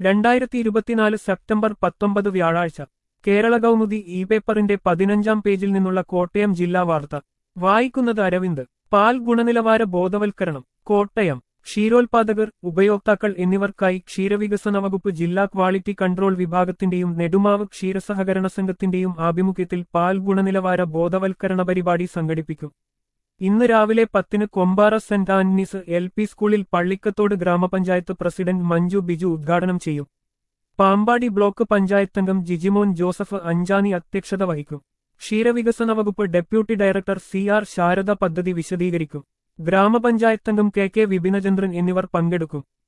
രണ്ടായിരത്തി ഇരുപത്തിനാല് സെപ്റ്റംബർ പത്തൊമ്പത് വ്യാഴാഴ്ച കേരള കൗമുദി ഇ പേപ്പറിന്റെ പതിനഞ്ചാം പേജിൽ നിന്നുള്ള കോട്ടയം ജില്ലാ വാർത്ത വായിക്കുന്നത് അരവിന്ദ് പാൽ ഗുണനിലവാര ബോധവൽക്കരണം കോട്ടയം ക്ഷീരോത്പാദകർ ഉപയോക്താക്കൾ എന്നിവർക്കായി ക്ഷീരവികസന വകുപ്പ് ജില്ലാ ക്വാളിറ്റി കൺട്രോൾ വിഭാഗത്തിന്റെയും നെടുമാവ് ക്ഷീരസഹകരണ സംഘത്തിന്റെയും ആഭിമുഖ്യത്തിൽ പാൽ ഗുണനിലവാര ബോധവൽക്കരണ പരിപാടി സംഘടിപ്പിക്കും ഇന്ന് രാവിലെ പത്തിന് Kompara saint Antony's L P സ്കൂളിൽ പള്ളിക്കത്തോട് ഗ്രാമപഞ്ചായത്ത് പ്രസിഡന്റ് മഞ്ജു ബിജു ഉദ്ഘാടനം ചെയ്യും പാമ്പാടി ബ്ലോക്ക് പഞ്ചായത്തംഗം ജിജിമോൻ ജോസഫ് അഞ്ചാനി അധ്യക്ഷത വഹിക്കും ക്ഷീരവികസന വകുപ്പ് deputy director C R Sarada പദ്ധതി വിശദീകരിക്കും ഗ്രാമപഞ്ചായത്തംഗം കെ കെ വിപിനചന്ദ്രൻ എന്നിവർ പങ്കെടുക്കും